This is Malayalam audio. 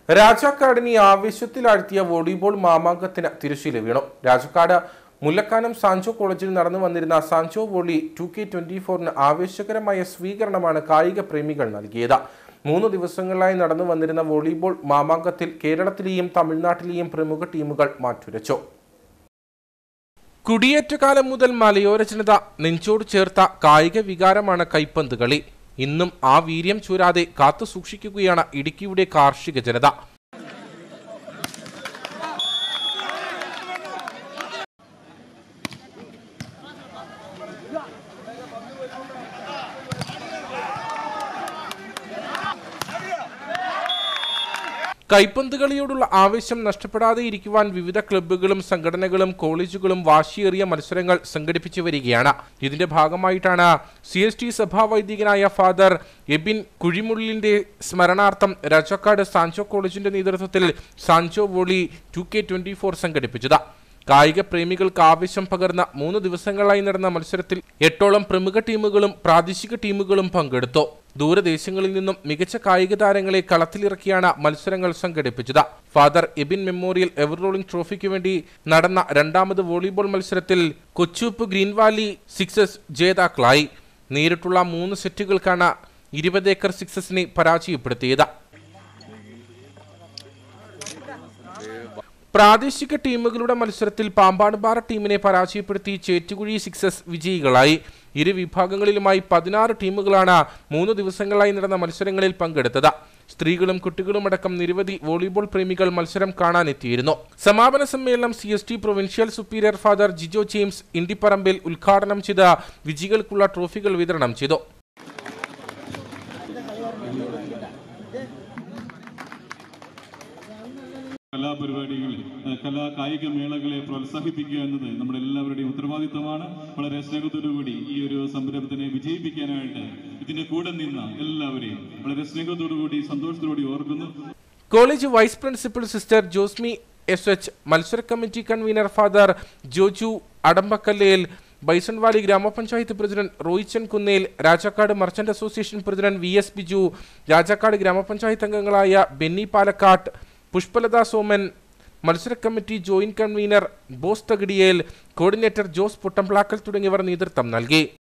രാജാക്കാടിനെ ആവേശത്തിലാഴ്ത്തിയ വോളിബോൾ മാമാങ്കത്തിന് തിരശ്ശീല വീണു രാജാക്കാട് മുല്ലക്കാനം സാൻജോ കോളേജിൽ നടന്നു വന്നിരുന്ന Sanjo volley two K twenty ഫോറിന് ആവേശകരമായ സ്വീകരണമാണ് കായിക പ്രേമികൾ നൽകിയത് മൂന്ന് ദിവസങ്ങളിലായി നടന്നു വന്നിരുന്ന വോളിബോൾ മാമാങ്കത്തിൽ കേരളത്തിലെയും തമിഴ്നാട്ടിലെയും പ്രമുഖ ടീമുകൾ മാറ്റുരച്ചു കുടിയേറ്റകാലം മുതൽ മലയോര ജനത നെഞ്ചോട് ചേർത്ത കായിക വികാരമാണ് കൈപ്പന്ത് കളി ഇന്നും ആ വീര്യം ചൂരാതെ കാത്തു സൂക്ഷിക്കുകയാണ് ഇടുക്കിയുടെ കാർഷിക ജനത കൈപ്പന്ത് കളിയോടുള്ള ആവേശം നഷ്ടപ്പെടാതെ ഇരിക്കുവാൻ വിവിധ ക്ലബ്ബുകളും സംഘടനകളും കോളേജുകളും വാശിയേറിയ മത്സരങ്ങൾ സംഘടിപ്പിച്ചു വരികയാണ് ഇതിന്റെ ഭാഗമായിട്ടാണ് സി എസ് ടി സഭാ വൈദികനായ ഫാദർ എബിൻ കുഴിമുള്ളിന്റെ സ്മരണാർത്ഥം രാജാക്കാട് സാൻജോ കോളേജിന്റെ നേതൃത്വത്തിൽ Sanjo volley two K twenty four സംഘടിപ്പിച്ചത് കായിക പ്രേമികൾക്ക് ആവേശം പകർന്ന മൂന്ന് ദിവസങ്ങളായി നടന്ന മത്സരത്തിൽ എട്ടോളം പ്രമുഖ ടീമുകളും പ്രാദേശിക ടീമുകളും പങ്കെടുത്തു ദൂരദേശങ്ങളിൽ നിന്നും മികച്ച കായിക താരങ്ങളെ കളത്തിലിറക്കിയാണ് മത്സരങ്ങൾ സംഘടിപ്പിച്ചത് father Abin memorial ever rolling ട്രോഫിക്ക് വേണ്ടി നടന്ന രണ്ടാമത് വോളിബോൾ മത്സരത്തിൽ കൊച്ചൂപ്പ് ഗ്രീൻ വാലി സിക്സസ് ജേതാക്കളായി നേരിട്ടുള്ള മൂന്ന് സെറ്റുകൾക്കാണ് ഇരുപത് ഏക്കർ സിക്സസിനെ പരാജയപ്പെടുത്തിയത് പ്രാദേശിക ടീമുകളുടെ മത്സരത്തിൽ പാമ്പാടുപാറ ടീമിനെ പരാജയപ്പെടുത്തി ചേറ്റുകുഴി സിക്സസ് വിജയികളായി ഇരു വിഭാഗങ്ങളിലുമായി പതിനാറ് ടീമുകളാണ് മൂന്ന് ദിവസങ്ങളായി നടന്ന മത്സരങ്ങളിൽ പങ്കെടുത്തത് സ്ത്രീകളും കുട്ടികളും അടക്കം നിരവധി വോളിബോൾ പ്രേമികൾ മത്സരം കാണാനെത്തിയിരുന്നു സമാപന സമ്മേളനം C S T provincial superior father Jijo James Indipparambil ഉദ്ഘാടനം ചെയ്ത വിജയികൾക്കുള്ള ട്രോഫികൾ വിതരണം ചെയ്തു കലാപരിപാടികളെ ഏഹ് കലാ കായിക മേളകളെ പ്രോത്സാഹിപ്പിക്കുക എന്നത് നമ്മുടെ എല്ലാവരുടെയും ഉത്തരവാദിത്തമാണ് വളരെ സ്നേഹത്തോടുകൂടി ഈ ഒരു സംരംഭത്തിനെ വിജയിപ്പിക്കാനായിട്ട് ഇതിന്റെ കൂടെ നിന്ന എല്ലാവരെയും വളരെ സ്നേഹത്തോടുകൂടി സന്തോഷത്തോടുകൂടി ഓർക്കുന്നു college vice principal sister Josmi S H മത്സര committee convenor father Joju Adampakkallayil Bison Valley gramapanchayat president Roychan Kunnel Rajakkad merchant association president V S Biju Rajakkad gramapanchayat അംഗങ്ങളായ ബെന്നി പാലക്കാട്ട് പുഷ്പലത സോമൻ മത്സര committee joint convenor Bose Thakidiyel coordinator Jose Pottamplakkal തുടങ്ങിയവർ നേതൃത്വം നൽകി